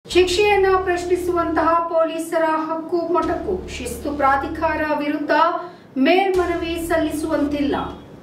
ಶಿಕ್ಷೆಯನ್ನ ಪ್ರಶ್ನಿಸುವಂತಹ ಪೊಲೀಸರ ಹಕ್ಕು ಮೊಟಕು ಶಿಸ್ತು ಪ್ರಾಧಿಕಾರ ವಿರುದ್ಧ ಮೇಲ್ಮನವಿ ಸಲ್ಲಿಸುವಂತಿಲ್ಲ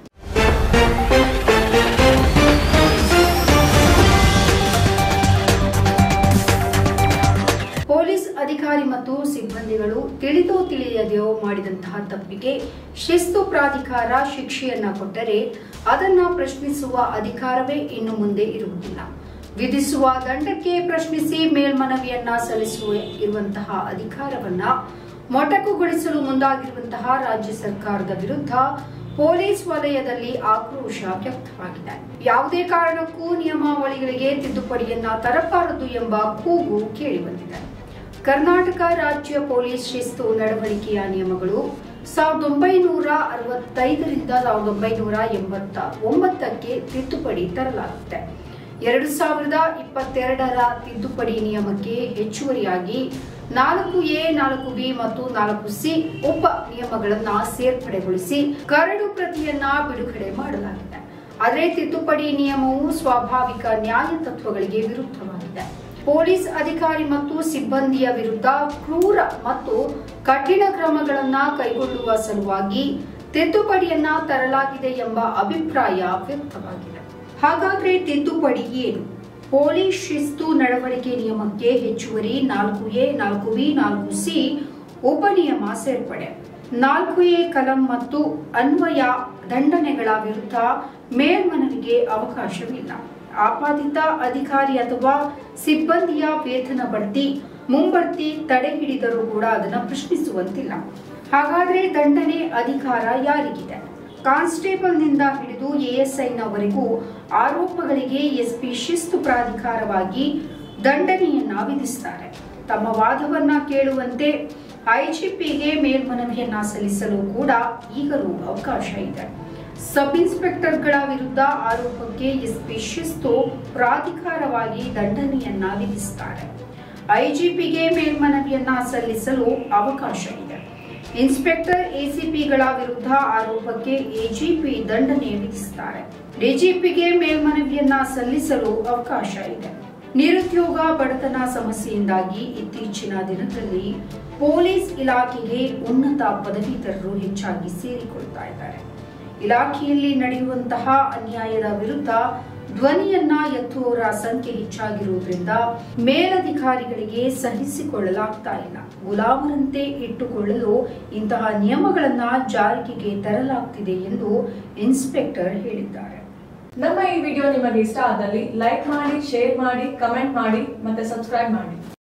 ಪೊಲೀಸ್ ಅಧಿಕಾರಿ ಮತ್ತು ಸಿಬ್ಬಂದಿಗಳು ತಿಳಿದೋ ತಿಳಿಯದೆಯೋ ಮಾಡಿದಂತಹ ತಪ್ಪಿಗೆ ಶಿಸ್ತು ಪ್ರಾಧಿಕಾರ ಶಿಕ್ಷೆಯನ್ನ ಕೊಟ್ಟರೆ ಅದನ್ನ ಪ್ರಶ್ನಿಸುವ ಅಧಿಕಾರವೇ ಇನ್ನು ಮುಂದೆ ಇರುವುದಿಲ್ಲ ವಿಧಿಸುವ ದಂಡಕ್ಕೆ ಪ್ರಶ್ನಿಸಿ ಮೇಲ್ಮನವಿಯನ್ನ ಸಲ್ಲಿಸುವ ಇರುವಂತಹ ಅಧಿಕಾರವನ್ನ ಮೊಟಕುಗೊಳಿಸಲು ಮುಂದಾಗಿರುವಂತಹ ರಾಜ್ಯ ಸರ್ಕಾರದ ವಿರುದ್ಧ ಪೊಲೀಸ್ ವಲಯದಲ್ಲಿ ಆಕ್ರೋಶ ವ್ಯಕ್ತವಾಗಿದೆ ಯಾವುದೇ ಕಾರಣಕ್ಕೂ ನಿಯಮಾವಳಿಗಳಿಗೆ ತಿದ್ದುಪಡಿಯನ್ನ ತರಬಾರದು ಎಂಬ ಕೂಗು ಕೇಳಿಬಂದಿದೆ ಕರ್ನಾಟಕ ರಾಜ್ಯ ಪೊಲೀಸ್ ಶಿಸ್ತು ನಡವಳಿಕೆಯ ನಿಯಮಗಳು ಸಾವಿರದ ಒಂಬೈನೂರ ಅರವತ್ತೈದರಿಂದ ಸಾವಿರದ ಒಂಬೈನೂರ ಎಂಬತ್ತ ಒಂಬತ್ತಕ್ಕೆ ತಿದ್ದುಪಡಿ ತರಲಾಗುತ್ತೆ ಎರಡು ಸಾವಿರದ ಇಪ್ಪತ್ತೆರಡರ ತಿದ್ದುಪಡಿ ನಿಯಮಕ್ಕೆ ಹೆಚ್ಚುವರಿಯಾಗಿ ನಾಲ್ಕು ಎ ನಾಲ್ಕು ಬಿ ಮತ್ತು ನಾಲ್ಕು ಸಿ ಉಪ ನಿಯಮಗಳನ್ನ ಸೇರ್ಪಡೆಗೊಳಿಸಿ ಕರಡು ಪ್ರತಿಯನ್ನ ಬಿಡುಗಡೆ ಮಾಡಲಾಗಿದೆ ಆದರೆ ತಿದ್ದುಪಡಿ ನಿಯಮವು ಸ್ವಾಭಾವಿಕ ನ್ಯಾಯ ತತ್ವಗಳಿಗೆ ವಿರುದ್ಧವಾಗಿದೆ ಪೊಲೀಸ್ ಅಧಿಕಾರಿ ಮತ್ತು ಸಿಬ್ಬಂದಿಯ ವಿರುದ್ಧ ಕ್ರೂರ ಮತ್ತು ಕಠಿಣ ಕ್ರಮಗಳನ್ನ ಕೈಗೊಳ್ಳುವ ಸಲುವಾಗಿ ತಿದ್ದುಪಡಿಯನ್ನ ತರಲಾಗಿದೆ ಎಂಬ ಅಭಿಪ್ರಾಯ ವ್ಯಕ್ತವಾಗಿದೆ ಹಾಗಾದ್ರೆ ತಿದ್ದುಪಡಿ ಏನು ಪೊಲೀಸ್ ಶಿಸ್ತು ನಡವಳಿಕೆ ನಿಯಮಕ್ಕೆ ಹೆಚ್ಚುವರಿ ನಾಲ್ಕು ಎ ನಾಲ್ಕು ಬಿ ನಾಲ್ಕು ಸಿ ಉಪನಿಯಮ ಸೇರ್ಪಡೆ ನಾಲ್ಕು ಎ ಕಲಂ ಮತ್ತು ಅನ್ವಯ ದಂಡನೆಗಳ ವಿರುದ್ಧ ಮೇಲ್ಮನವಿಗೆ ಅವಕಾಶವಿಲ್ಲ ಆಪಾದಿತ ಅಧಿಕಾರಿ ಅಥವಾ ಸಿಬ್ಬಂದಿಯ ವೇತನ ಬಡ್ತಿ ಮುಂಬಡ್ತಿ ತಡೆ ಹಿಡಿದರೂ ಕೂಡ ಅದನ್ನು ಪ್ರಶ್ನಿಸುವಂತಿಲ್ಲ ಹಾಗಾದ್ರೆ ದಂಡನೆ ಅಧಿಕಾರ ಯಾರಿಗಿದೆ ಕಾನ್ಸ್ಟೇಬಲ್ನಿಂದ ಹಿಡಿದು ಎಎಸ್ಐನವರೆಗೂ ಆರೋಪಗಳಿಗೆ ಎಸ್ಪಿ ಶಿಸ್ತು ಪ್ರಾಧಿಕಾರವಾಗಿ ದಂಡನೆಯನ್ನ ವಿಧಿಸ್ತಾರೆ ತಮ್ಮ ವಾದವನ್ನ ಕೇಳುವಂತೆ ಐಜಿಪಿಗೆ ಮೇಲ್ಮನವಿಯನ್ನ ಸಲ್ಲಿಸಲು ಕೂಡ ಈಗಲೂ ಅವಕಾಶ ಇದೆ ಸಬ್ ಇನ್ಸ್ಪೆಕ್ಟರ್ಗಳ ವಿರುದ್ಧ ಆರೋಪಕ್ಕೆ ಎಸ್ಪಿ ಶಿಸ್ತು ಪ್ರಾಧಿಕಾರವಾಗಿ ದಂಡನೆಯನ್ನ ವಿಧಿಸ್ತಾರೆ ಐಜಿಪಿಗೆ ಮೇಲ್ಮನವಿಯನ್ನ ಸಲ್ಲಿಸಲು ಅವಕಾಶ ಇದೆ ಇನ್ಸ್ಪೆಕ್ಟರ್ ಎಸಿಪಿಗಳ ವಿರುದ್ಧ ಆರೋಪಕ್ಕೆ ಎಜಿಪಿ ದಂಡನೆ ವಿಧಿಸುತ್ತಾರೆ ಡಿಜಿಪಿಗೆ ಮೇಲ್ಮನವಿಯನ್ನ ಸಲ್ಲಿಸಲು ಅವಕಾಶ ಇದೆ ನಿರುದ್ಯೋಗ ಬಡತನ ಸಮಸ್ಯೆಯಿಂದಾಗಿ ಇತ್ತೀಚಿನ ದಿನದಲ್ಲಿ ಪೊಲೀಸ್ ಇಲಾಖೆಗೆ ಉನ್ನತ ಪದವೀಧರರು ಹೆಚ್ಚಾಗಿ ಸೇರಿಕೊಳ್ತಾ ಇದ್ದಾರೆ ಇಲಾಖೆಯಲ್ಲಿ ನಡೆಯುವಂತಹ ಅನ್ಯಾಯದ ವಿರುದ್ಧ ಧ್ವನಿಯನ್ನ ಎತ್ತುವವರ ಸಂಖ್ಯೆ ಹೆಚ್ಚಾಗಿರುವುದರಿಂದ ಮೇಲಧಿಕಾರಿಗಳಿಗೆ ಸಹಿಸಿಕೊಳ್ಳಲಾಗ್ತಾ ಇಲ್ಲ ಗುಲಾಮರಂತೆ ಇಟ್ಟುಕೊಳ್ಳಲು ಇಂತಹ ನಿಯಮಗಳನ್ನ ಜಾರಿಗೆ ತರಲಾಗ್ತಿದೆ ಎಂದು ಇನ್ಸ್ಪೆಕ್ಟರ್ ಹೇಳಿದ್ದಾರೆ ನಮ್ಮ ಈ ವಿಡಿಯೋ ನಿಮಗೆ ಇಷ್ಟ ಆದಲ್ಲಿ ಲೈಕ್ ಮಾಡಿ ಶೇರ್ ಮಾಡಿ ಕಮೆಂಟ್ ಮಾಡಿ ಮತ್ತೆ ಸಬ್ಸ್ಕ್ರೈಬ್ ಮಾಡಿ